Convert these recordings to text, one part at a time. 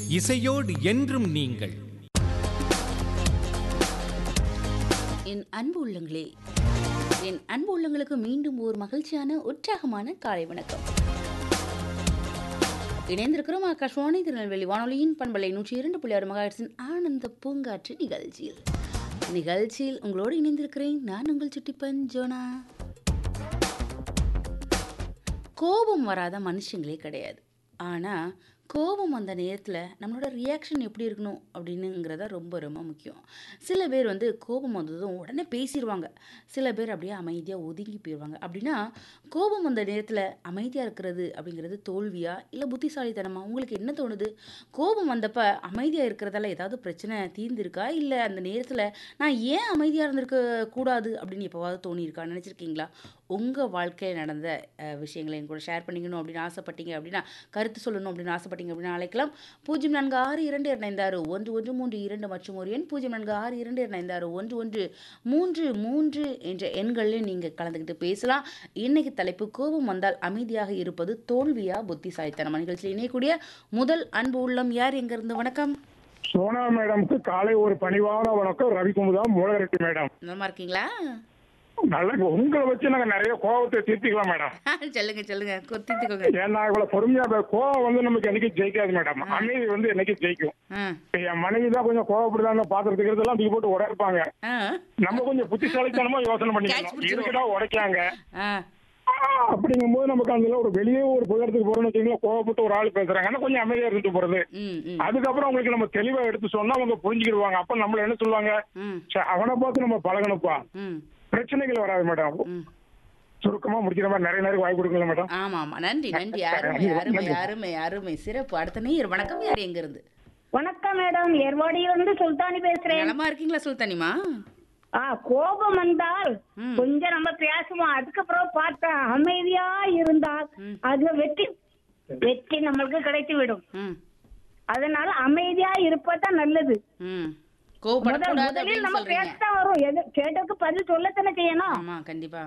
இசையோடு என்றும் நீங்கள் என் அன்பு உள்ளங்களே என் அன்பு உள்ளங்களுக்கு மீண்டும் ஒரு மகிழ்ச்சியான உற்சாகமான காலை வணக்கம் இணைந்திருக்கிறோம் ஆகாஷ்வாணி திருநெல்வேலி வானொலியின் பண்பலை நூற்றி இரண்டு புள்ளி ஆறு மகாட்சின் ஆனந்த பூங்காற்று நிகழ்ச்சியில் நிகழ்ச்சியில் உங்களோடு இணைந்திருக்கிறேன் நான் உங்கள் சுட்டிப்பன் ஜோனா கோபம் வராத மனுஷங்களே கிடையாது ஆனால் கோபம் வந்த நேரத்தில் நம்மளோட ரியாக்ஷன் எப்படி இருக்கணும் அப்படின்னுங்கிறத ரொம்ப ரொம்ப முக்கியம் சில பேர் வந்து கோபம் வந்ததும் உடனே பேசிடுவாங்க சில பேர் அப்படியே அமைதியாக ஒதுங்கி போயிடுவாங்க அப்படின்னா கோபம் வந்த நேரத்தில் அமைதியாக இருக்கிறது அப்படிங்கிறது தோல்வியா இல்லை புத்திசாலித்தனமா உங்களுக்கு என்ன தோணுது கோபம் வந்தப்ப அமைதியாக இருக்கிறதால ஏதாவது பிரச்சனை தீர்ந்திருக்கா இல்லை அந்த நேரத்தில் நான் ஏன் அமைதியாக இருந்திருக்க கூடாது அப்படின்னு எப்போவாவது தோணியிருக்கா நினச்சிருக்கீங்களா உங்கள் வாழ்க்கையில் நடந்த அஹ், விஷயங்களை என் கூட ஷேர் பண்ணிக்கணும் அப்படின்னு ஆசைப்பட்டீங்க அப்படின்னா கருத்து சொல்லணும் அப்படின்னு ஆசைப்பட்டீங்க அப்படின்னா அழைக்கலாம் பூஜ்ஜியம் நான்கு ஆறு இரண்டு இரண்டு ஆறு ஒன்று ஒன்று மூன்று இரண்டு மற்றும் ஒரு எண் பூஜ்ஜியம் நான்கு ஆறு இரண்டு இரண்டு ஆறு ஒன்று ஒன்று மூன்று மூன்று என்ற எண்களில் நீங்கள் கலந்துக்கிட்டு பேசலாம் இன்னைக்கு தலைப்பு கோபம் வந்தால் அமைதியாக இருப்பது தோல்வியா புத்திசாலித்தனம் நிகழ்ச்சியில் இணையக்கூடிய முதல் அன்பு உள்ளம் யார் எங்கிருந்து வணக்கம் சோனா மேடம்க்கு காலை ஒரு பணிவான வணக்கம் ரவிக்குமுதா மூலகரெட்டி மேடம் நலமா இருக்கீங்களா நல்ல உங்களை வச்சு நாங்க நிறைய கோபத்தை தீர்த்திக்கலாம் மேடம் சொல்லுங்க சொல்லுங்க கொத்தித்துக்கோங்க ஏன்னா இவ்வளவு பொறுமையா பே- கோபம் வந்து நமக்கு என்னைக்கும் ஜெயிக்காது மேடம் அமைதி வந்து என்னைக்கும் ஜெயிக்கும் ஆ இப்ப என் மனைவி தான் கொஞ்சம் கோவப்படுதான்னு பாத்திரத்துக்கு இருக்கிறதெல்லாம் தூக்கி போட்டு உடைப்பாங்க ஆ நம்ம கொஞ்சம் புத்திசாலித்தனமா யோசனை Catch பண்ணிக்கணும் பிடிச்சிருவோம். இருக்குடா உடைக்காங்க ஆ அப்படிங்கும்போது நமக்கு அதுல ஒரு வெளியே ஒரு புகழத்துக்கு போறோம்னு வச்சுங்களா கோவப்பட்டு ஒரு ஆள் பேசுறாங்கன்னா கொஞ்சம் அமைதியா இருந்துட்டு போறது ம் ம் அதுக்கப்புறம் உங்களுக்கு நம்ம தெளிவா எடுத்து சொன்னா அவங்க புரிஞ்சுக்கிடுவாங்க அப்ப நம்மள என்ன சொல்லுவாங்க ம் "ச்சே, அவனை பார்த்து நம்ம பழகணுப்பா ம் பிரச்சனைகள் வராது மேடம் ம் சுருக்கமா முடிக்கிற மாதிரி நிறைய நேரம் வாய்ப்பு கொடுக்கல மேடம் ஆமா ஆமா நன்றி நன்றி அருமை அருமை அருமை அருமை சிறப்பு அடுத்த நேயர் வணக்கம் யார் எங்க இருந்து வணக்கம் மேடம் ஏர்வாடியிலிருந்து சுல்தானி பேசுறேன் நலமா இருக்கீங்களா சுல்தானிமா ஆ கோபம் வந்தால் ம். கொஞ்சம் நம்ம பேசுவோம் அதுக்கப்புறம் பார்த்தா அமைதியா இருந்தால் ம். அது வெற்றி வெற்றி நம்மளுக்கு கிடைத்து விடும் ம் அதனால அமைதியா இருப்பதான் நல்லது ம் முதல் கோவப்படக்கூடாது முதலில் அப்படின்னு நம்ம சொல்றீங்க பேசத்தான் வரும் எது கேட்டதுக்கு பதில் சொல்லத்தானே செய்யணும் ஆமா கண்டிப்பா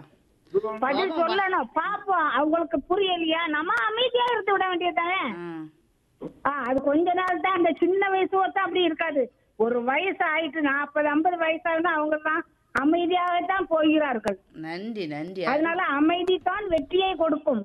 பதில் கோபம் வ- சொல்லணும் பாப்போம் அவங்களுக்கு புரியலையா நம்ம அமைதியா இருந்து விட வேண்டியதுதானே ஆ ஆ அது கொஞ்ச நாள் தான் அந்த சின்ன வயசு ஒருத்தன் அப்படி இருக்காது ஒரு வயசு ஆயிட்டு நாற்பது ஐம்பது வயசாகுனா அவங்க தான் அமைதியாகத்தான் போகிறார்கள் நன்றி நன்றி அதனால அமைதி தான் வெற்றியை கொடுக்கும்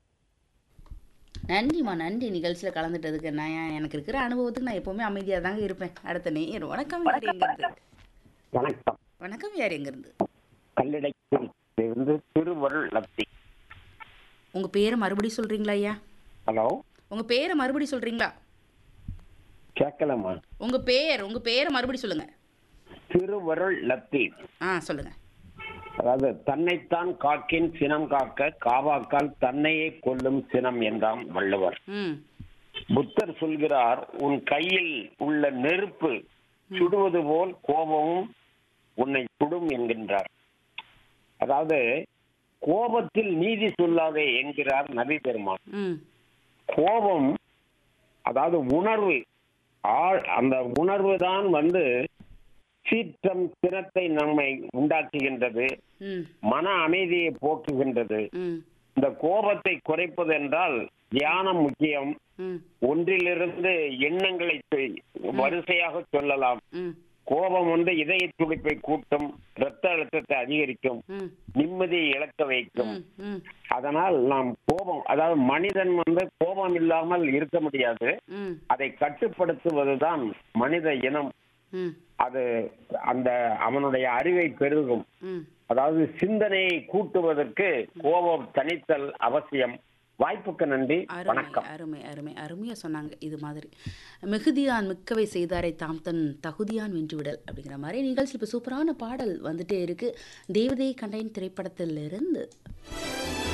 நன்றிம்மா நன்றி நிகழ்ச்சியில் கலந்துட்டதுக்கு நான் ஏன் எனக்கு இருக்கிற அனுபவத்துக்கு நான் எப்பவுமே அமைதியாக தாங்க இருப்பேன் அடுத்த நேயர் வணக்கம் யார் எங்க இருந்து வணக்கம் வணக்கம் யார் எங்க இருந்து கல்லிடையிலிருந்து திருவருள் லப்தி உங்க பேரை மறுபடியும் சொல்றீங்களா ஐயா ஹலோ உங்க பேரை மறுபடியும் சொல்றீங்களா கேட்கலாமா உங்க பேர் உங்க பேரை மறுபடியும் சொல்லுங்க திருவருள் லப்தி ஆ சொல்லுங்க அதாவது தன்னைத்தான் காக்கின் சினம் காக்க காவாக்கால் தன்னையே கொல்லும் சினம் என்றாம் வள்ளுவர் ம் புத்தர் சொல்கிறார் உன் கையில் உள்ள நெருப்பு சுடுவது போல் கோபமும் உன்னை சுடும் என்கின்றார் அதாவது கோபத்தில் நீதி சொல்லாதே என்கிறார் நபி பெருமான் ம் கோபம் அதாவது உணர்வு ஆள் அந்த உணர்வு தான் வந்து சீற்றம் திறத்தை நம்மை உண்டாக்குகின்றது ம் மன அமைதியை போக்குகின்றது ம் இந்த கோபத்தை குறைப்பது என்றால் தியானம் முக்கியம் ம் ஒன்றிலிருந்து எண்ணங்களை சொ- வரிசையாக சொல்லலாம் ம் கோபம் வந்து இதய துடிப்பை கூட்டும் இரத்த அழுத்தத்தை அதிகரிக்கும் ம் நிம்மதியை இழக்க வைக்கும் ம் ம் அதனால் நாம் கோபம் அதாவது மனிதன் வந்து கோபம் இல்லாமல் இருக்க முடியாது ம் அதை கட்டுப்படுத்துவதுதான் மனித இனம் ம் அது அந்த அவனுடைய அறிவை பெருகும் ம் அதாவது சிந்தனையை கூட்டுவதற்கு கோபம் தனித்தல் அவசியம் வாய்ப்புக்கு நன்றி அருமை வணக்கம் அருமை அருமை அருமையா சொன்னாங்க இது மாதிரி மிகுதியான் மிக்கவை செய்தாரை தாம் தன் தகுதியான் வென்றுவிடல் அப்படிங்கிற மாதிரி நிகழ்ச்சி இப்போ சூப்பரான பாடல் வந்துட்டே இருக்கு தேவதை கண்டையின் திரைப்படத்திலிருந்து